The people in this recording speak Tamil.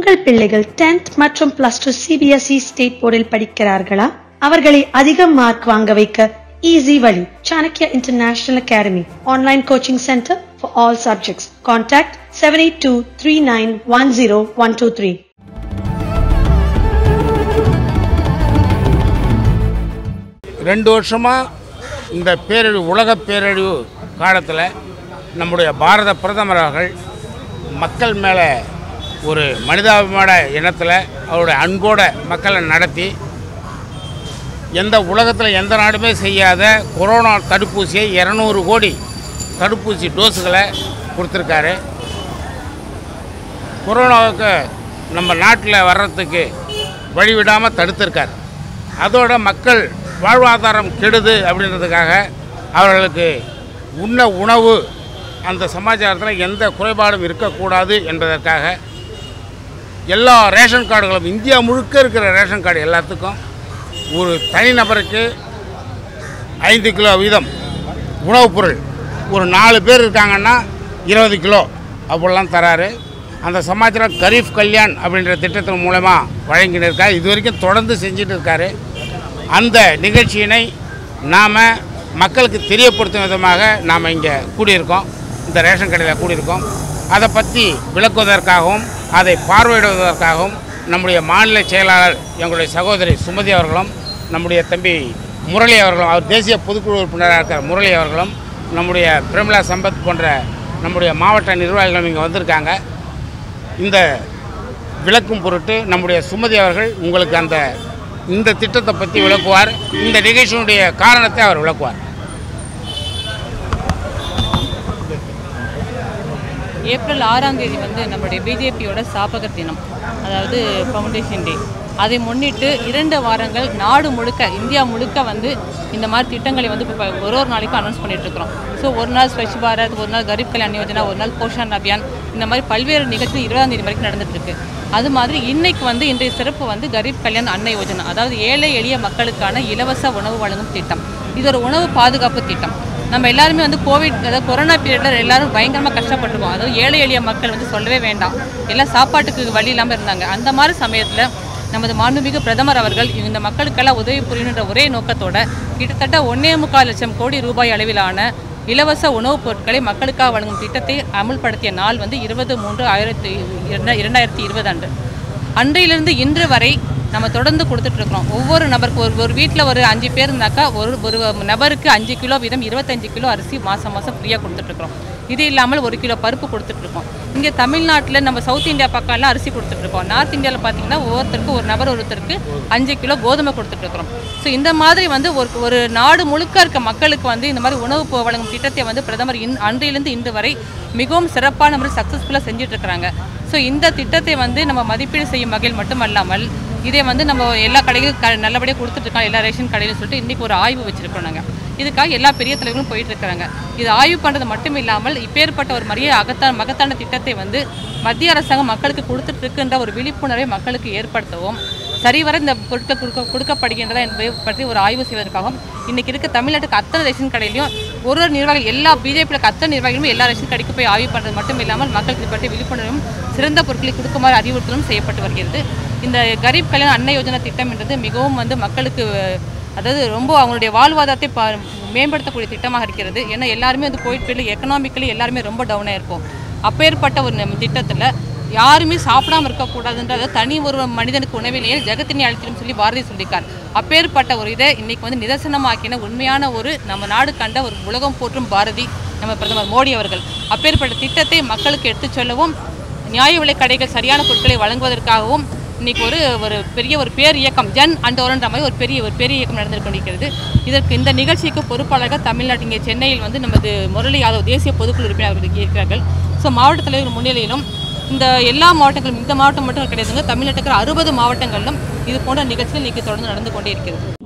உங்கள் பிள்ளைகள் 10th மற்றும் பிளஸ் டூ சிபிஎஸ்இ ஸ்டேட் போர்டில் படிக்கிறார்களா அவர்களை அதிக மார்க் வாங்க வைக்க ஈஸி வழி Chanakya international academy online coaching centre for all subjects contact seven eight two three nine one zero one two three ரெண்டு வருஷமாக இந்த பேரழிவு உலக பேரழிவு காலத்தில் நம்முடைய பாரத பிரதமர் அவர்கள் மக்கள் மேலே ஒரு மனிதாபிமான எண்ணத்தில் அவருடைய அன்போட மக்களை நடத்தி எந்த உலகத்தில் எந்த நாடுமே செய்யாத கொரோனா தடுப்பூசியை இரநூறு கோடி தடுப்பூசி டோஸுகளை கொடுத்துருக்காரு கொரோனாவுக்கு நம்ம நாட்டில் வர்றதுக்கு வழிவிடாமல் தடுத்திருக்கார் அதோட மக்கள் வாழ்வாதாரம் கெடுது அப்படின்றதுக்காக அவர்களுக்கு உண்ண உணவு அந்த சமாச்சாரத்தில் எந்த குறைபாடும் இருக்கக்கூடாது என்பதற்காக எல்லா ரேஷன் கார்டுகளும் இந்தியா முழுக்க இருக்கிற ரேஷன் கார்டு எல்லாத்துக்கும் ஒரு தனிநபருக்கு ஐந்து கிலோ வீதம் உணவுப் பொருள் ஒரு நாலு பேர் இருக்காங்கன்னா இருபது கிலோ அப்படிலாம் தராரு அந்த சமாச்சாரம் கரீஃப் கல்யாண் அப்படின்ற திட்டத்தின் மூலமா வழங்கிட்டு இருக்கார் இது வரைக்கும் தொடர்ந்து செஞ்சுட்டு இருக்காரு அந்த நிகழ்ச்சியினை நாம் மக்களுக்கு தெரியப்படுத்தும் விதமாக நாம் இங்கே கூடியிருக்கோம் இந்த ரேஷன் கடையில் கூடியிருக்கோம் அதை பற்றி விளக்குவதற்காகவும் அதை பார்வையிடுவதற்காகவும் நம்முடைய மாநில செயலாளர் எங்களுடைய சகோதரி சுமதி அவர்களும் நம்முடைய தம்பி முரளி அவர்களும் அவர் தேசிய பொதுக்குழு உறுப்பினராக இருக்கிற முரளி அவர்களும் நம்முடைய பிரமிளா சம்பத் போன்ற நம்முடைய மாவட்ட நிர்வாகிகளும் இங்கே வந்திருக்காங்க இந்த விளக்கும் பொருட்டு நம்முடைய சுமதி அவர்கள் உங்களுக்கு அந்த இந்த திட்டத்தை பற்றி விளக்குவார் இந்த நிகழ்ச்சியினுடைய காரணத்தை அவர் விளக்குவார் ஏப்ரல் ஆறாம் தேதி வந்து நம்முடைய பிஜேபியோட ஸ்தாபகர் தினம் அதாவது ஃபவுண்டேஷன் டே அதை முன்னிட்டு இரண்டு வாரங்கள் நாடு முழுக்க இந்தியா முழுக்க வந்து இந்த மாதிரி திட்டங்களை வந்து இப்போ ஒரு ஒரு நாளைக்கும் அனௌன்ஸ் பண்ணிட்டு இருக்கிறோம் ஸோ ஒரு நாள் ஸ்வச் பாரத் ஒரு நாள் கரீப் கல்யாண் யோஜனா ஒரு நாள் போஷான் அபியான் இந்த மாதிரி பல்வேறு நிகழ்ச்சிகள் இருபதாம் தேதி வரைக்கும் நடந்துட்டு இருக்கு அது மாதிரி இன்னைக்கு வந்து இன்றைய சிறப்பு வந்து கரீப் கல்யாண் அன்னை யோஜனா அதாவது ஏழை எளிய மக்களுக்கான இலவச உணவு வழங்கும் திட்டம் இது ஒரு உணவு பாதுகாப்பு திட்டம் நம்ம எல்லாருமே வந்து கோவிட் அதாவது கொரோனா பீரியடில் எல்லாரும் பயங்கரமாக கஷ்டப்பட்டிருக்கோம் அதாவது ஏழை எளிய மக்கள் வந்து சொல்லவே வேண்டாம் எல்லாம் சாப்பாட்டுக்கு வழி இல்லாமல் இருந்தாங்க அந்த மாதிரி சமயத்தில் நமது மாண்புமிகு பிரதமர் அவர்கள் இந்த மக்களுக்கெல்லாம் உதவி புரியணுன்ற ஒரே நோக்கத்தோட கிட்டத்தட்ட ஒன்னே முக்கால் லட்சம் கோடி ரூபாய் அளவிலான இலவச உணவுப் பொருட்களை மக்களுக்காக வழங்கும் திட்டத்தை அமுல்படுத்திய நாள் வந்து இருபது மூன்று ஆயிரத்தி இரண்டா- இரண்டாயிரத்தி இருபது அன்று அன்றையிலிருந்து இன்று வரை நம்ம தொடர்ந்து கொடுத்துட்டு இருக்கிறோம் ஒவ்வொரு நபருக்கு ஒரு ஒரு வீட்டில் ஒரு அஞ்சு பேர் இருந்தாக்கா ஒரு ஒரு நபருக்கு அஞ்சு கிலோ வீதம் இருபத்தஞ்சு கிலோ அரிசி மாதம் மாதம் ஃப்ரீயாக கொடுத்துட்ருக்கோம் இது இல்லாமல் ஒரு கிலோ பருப்பு கொடுத்துட்ருக்கோம் இங்கே தமிழ்நாட்டில் நம்ம சவுத் இந்தியா பக்கம்லாம் அரிசி கொடுத்துட்ருக்கோம் நார்த் இந்தியாவில் பார்த்தீங்கன்னா ஒவ்வொருத்தருக்கு ஒரு நபர் ஒருத்தருக்கு அஞ்சு கிலோ கோதுமை கொடுத்துட்ருக்குறோம் ஸோ இந்த மாதிரி வந்து ஒரு ஒரு நாடு முழுக்க இருக்க மக்களுக்கு வந்து இந்த மாதிரி உணவு போ- வழங்கும் திட்டத்தை வந்து பிரதமர் இன் அன்றையிலிருந்து இன்று வரை மிகவும் சிறப்பான முறையில் சக்ஸஸ்ஃபுல்லாக செஞ்சுட்டு இருக்கிறாங்க ஸோ இந்த திட்டத்தை வந்து நம்ம மதிப்பீடு செய்யும் வகையில் மட்டுமல்லாமல் இதே வந்து நம்ம எல்லா கடைகளும் க நல்லபடியாக கொடுத்துட்ருக்கோம் எல்லா ரேஷன் கடையிலும் சொல்லிட்டு இன்றைக்கி ஒரு ஆய்வு வச்சுருக்கோம் நாங்கள் இதுக்காக எல்லா பெரிய தலைவர்களும் போயிட்டு இருக்கிறாங்க இது ஆய்வு பண்ணுறது மட்டும் இல்லாமல் இப்பேற்பட்ட ஒரு மரிய அகத்தான மகத்தான திட்டத்தை வந்து மத்திய அரசாங்கம் மக்களுக்கு கொடுத்துட்டு இருக்குன்ற ஒரு விழிப்புணர்வை மக்களுக்கு ஏற்படுத்தவும் சரிவர இந்த பொருட்கள் கொடுக்க கொடுக்கப்படுகின்றதா என்பதை பற்றி ஒரு ஆய்வு செய்வதற்காகவும் இன்னைக்கு இருக்க தமிழ்நாட்டுக்கு அத்தனை ரேஷன் கடையிலையும் ஒரு ஒரு நிர்வாகிகள் எல்லா பிஜேபியில் அத்தனை நிர்வாகிகளும் எல்லா ரேஷன் கடைக்கு போய் ஆய்வு பண்ணுறது மட்டும் இல்லாமல் மக்களுக்கு இது பற்றி விழிப்புணர்வும் சிறந்த பொருட்களை கொடுக்குமாறு அறிவுறுத்தலும் செய்யப்பட்டு வருகிறது இந்த கரீப் கல்யாண் அன்ன யோஜனா திட்டம் என்றது மிகவும் வந்து மக்களுக்கு அதாவது ரொம்ப அவங்களுடைய வாழ்வாதாரத்தை பா மேம்படுத்தக்கூடிய திட்டமாக இருக்கிறது ஏன்னா எல்லாருமே வந்து கோவிட் பீரியட் எக்கனாமிக்கலி எல்லாருமே ரொம்ப டவுனாக இருக்கும் அப்பேற்பட்ட ஒரு நம்ம திட்டத்தில் யாருமே சாப்பிடாம இருக்கக்கூடாதுன்றத தனி ஒரு மனிதனுக்கு உணவிலேயே ஜெகத்தினை அழித்திடும் சொல்லி பாரதி சொல்லியிருக்கார் அப்பேற்பட்ட ஒரு இதை இன்னைக்கு வந்து நிதர்சனமாக்கின உண்மையான ஒரு நம்ம நாடு கண்ட ஒரு உலகம் போற்றும் பாரதி நம்ம பிரதமர் மோடி அவர்கள் அப்பேற்பட்ட திட்டத்தை மக்களுக்கு எடுத்துச் சொல்லவும் நியாய விலை கடைகள் சரியான பொருட்களை வழங்குவதற்காகவும் இன்னைக்கு ஒரு ஒரு பெரிய ஒரு பேர் இயக்கம் ஜன் அண்டோரன்ற மாதிரி ஒரு பெரிய ஒரு பெரிய இயக்கம் நடந்து கொண்டிருக்கிறது இதற்கு இந்த நிகழ்ச்சிக்கு பொறுப்பாளர்கள் தமிழ்நாட்டு இங்கே சென்னையில் வந்து நமது முரளி யாதவ் தேசிய பொதுக்குழு உறுப்பினர் அவர்கள் இருக்கிறார்கள் ஸோ மாவட்ட தலைவர் முன்னிலையிலும் இந்த எல்லா மாவட்டங்களும் இந்த மாவட்டம் மட்டும் கிடையாதுங்க தமிழ்நாட்டுக்கு அறுபது மாவட்டங்களிலும் இது போன்ற நிகழ்ச்சிகள் இன்னைக்கு தொடர்ந்து நடந்து கொண்டே இருக்கிறது